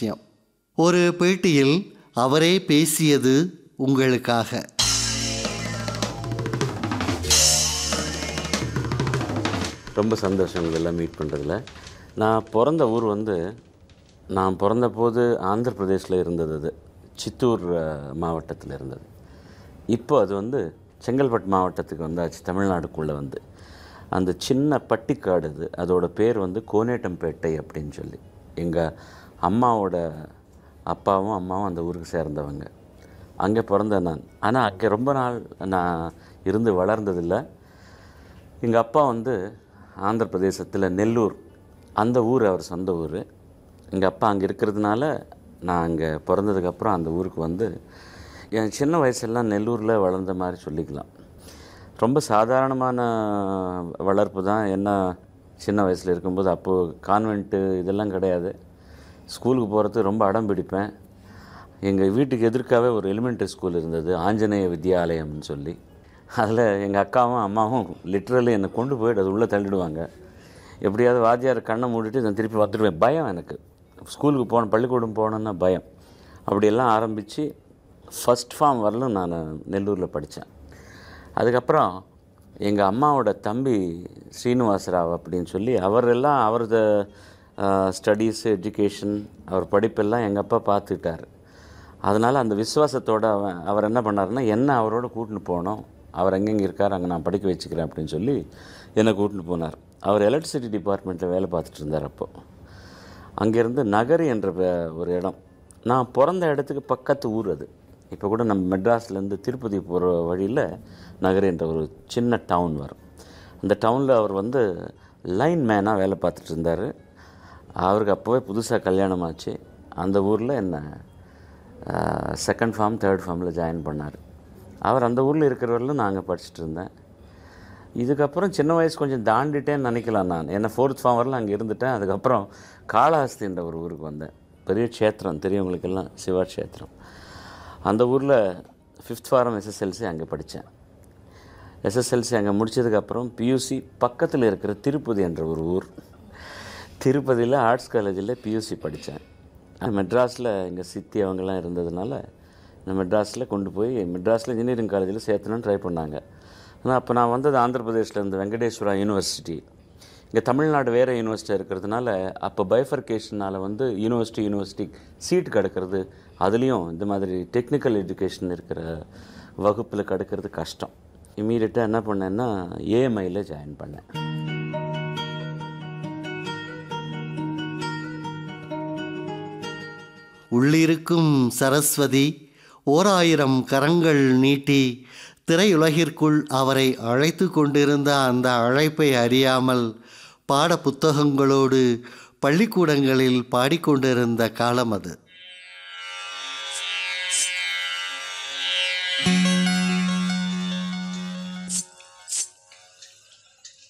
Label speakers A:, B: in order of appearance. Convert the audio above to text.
A: விஷயம் ஒரு பேட்டியில் அவரே பேசியது உங்களுக்காக
B: ரொம்ப சந்தோஷம் இதெல்லாம் மீட் பண்ணுறதுல நான் பிறந்த ஊர் வந்து நான் பிறந்த போது ஆந்திர பிரதேசில் இருந்தது அது சித்தூர் மாவட்டத்தில் இருந்தது இப்போ அது வந்து செங்கல்பட்டு மாவட்டத்துக்கு வந்தாச்சு தமிழ்நாடுக்குள்ளே வந்து அந்த சின்ன பட்டிக்காடு அது அதோட பேர் வந்து கோனேட்டம்பேட்டை அப்படின்னு சொல்லி எங்கள் அம்மாவோட அப்பாவும் அம்மாவும் அந்த ஊருக்கு சேர்ந்தவங்க அங்கே பிறந்தேன் நான் ஆனால் அங்கே ரொம்ப நாள் நான் இருந்து வளர்ந்ததில்லை எங்கள் அப்பா வந்து ஆந்திர பிரதேசத்தில் நெல்லூர் அந்த ஊர் அவர் சொந்த ஊர் எங்கள் அப்பா அங்கே இருக்கிறதுனால நான் அங்கே பிறந்ததுக்கப்புறம் அந்த ஊருக்கு வந்து என் சின்ன வயசெல்லாம் நெல்லூரில் வளர்ந்த மாதிரி சொல்லிக்கலாம் ரொம்ப சாதாரணமான வளர்ப்பு தான் என்ன சின்ன வயசில் இருக்கும்போது அப்போது கான்வென்ட்டு இதெல்லாம் கிடையாது ஸ்கூலுக்கு போகிறது ரொம்ப அடம் பிடிப்பேன் எங்கள் வீட்டுக்கு எதிர்க்காவே ஒரு எலிமெண்ட்ரி ஸ்கூல் இருந்தது ஆஞ்சநேய வித்யாலயம்னு சொல்லி அதில் எங்கள் அக்காவும் அம்மாவும் லிட்ரலி என்னை கொண்டு போயிட்டு அது உள்ளே தள்ளிடுவாங்க எப்படியாவது வாத்தியார் கண்ணை மூடிட்டு நான் திருப்பி வந்துடுவேன் பயம் எனக்கு ஸ்கூலுக்கு போன பள்ளிக்கூடம் போகணுன்னா பயம் அப்படியெல்லாம் ஆரம்பித்து ஃபஸ்ட் ஃபார்ம் வரலும் நான் நெல்லூரில் படித்தேன் அதுக்கப்புறம் எங்கள் அம்மாவோட தம்பி ஸ்ரீனிவாசராவ் அப்படின்னு சொல்லி அவரெல்லாம் அவரது ஸ்டடீஸ் எஜுகேஷன் அவர் படிப்பெல்லாம் எங்கள் அப்பா பார்த்துக்கிட்டார் அதனால் அந்த விசுவாசத்தோட அவன் அவர் என்ன பண்ணாருன்னா என்ன அவரோட கூட்டின்னு போனோம் அவர் எங்கெங்கே இருக்கார் அங்கே நான் படிக்க வச்சுக்கிறேன் அப்படின்னு சொல்லி என்னை கூட்டின்னு போனார் அவர் எலக்ட்ரிசிட்டி டிபார்ட்மெண்ட்டில் வேலை பார்த்துட்டு இருந்தார் அப்போது அங்கேருந்து நகரி என்ற பே- ஒரு இடம் நான் பிறந்த இடத்துக்கு பக்கத்து ஊர் அது இப்போ கூட நம்ம மெட்ராஸ்லேருந்து திருப்பதி போகிற வழியில் நகரி என்ற ஒரு சின்ன டவுன் வரும் அந்த டவுனில் அவர் வந்து லைன் மேனாக வேலை பார்த்துட்டு இருந்தார் அவருக்கு அப்போவே புதுசாக கல்யாணம் ஆச்சு அந்த ஊரில் என்ன செகண்ட் ஃபார்ம் தேர்ட் ஃபார்மில் ஜாயின் பண்ணார் அவர் அந்த ஊரில் இருக்கிறவரில் நான் அங்கே படிச்சுட்டு இருந்தேன் இதுக்கப்புறம் சின்ன வயசு கொஞ்சம் தாண்டிட்டேன்னு நினைக்கலாம் நான் என்ன ஃபோர்த் ஃபார்ம் வரலாம் அங்கே இருந்துட்டேன் அதுக்கப்புறம் காளஹஸ்தின்ற ஒரு ஊருக்கு வந்தேன் பெரிய க்ஷேத்திரம் தெரியுவங்களுக்கெல்லாம் சிவா க்ஷேத்திரம் அந்த ஊரில் ஃபிஃப்த் ஃபாரம் எஸ்எஸ்எல்சி அங்கே படித்தேன் எஸ்எஸ்எல்சி அங்கே முடித்ததுக்கப்புறம் பியூசி பக்கத்தில் இருக்கிற திருப்பதி என்ற ஒரு ஊர் திருப்பதியில் ஆர்ட்ஸ் காலேஜில் பியூசி படித்தேன் மெட்ராஸில் எங்கள் சித்தி அவங்கெல்லாம் இருந்ததுனால நான் மெட்ராஸில் கொண்டு போய் மெட்ராஸில் இன்ஜினியரிங் காலேஜில் சேர்த்தணும்னு ட்ரை பண்ணாங்க ஆனால் அப்போ நான் வந்தது ஆந்திர பிரதேஷ்ல இருந்து வெங்கடேஸ்வரா யூனிவர்சிட்டி இங்கே தமிழ்நாடு வேறு யூனிவர்சிட்டி இருக்கிறதுனால அப்போ பைஃபர்கேஷனால் வந்து யூனிவர்சிட்டி யூனிவர்சிட்டி சீட் கிடக்கிறது அதுலேயும் இந்த மாதிரி டெக்னிக்கல் எஜுகேஷன் இருக்கிற வகுப்பில் கிடக்கிறது கஷ்டம் இம்மீடியட்டாக என்ன பண்ணேன்னா ஏஎம்ஐயில் ஜாயின் பண்ணேன்
A: உள்ளிருக்கும் சரஸ்வதி ஓர் ஆயிரம் கரங்கள் நீட்டி திரையுலகிற்குள் அவரை அழைத்து கொண்டிருந்த அந்த அழைப்பை அறியாமல் பாட புத்தகங்களோடு பள்ளிக்கூடங்களில் பாடிக்கொண்டிருந்த காலம் அது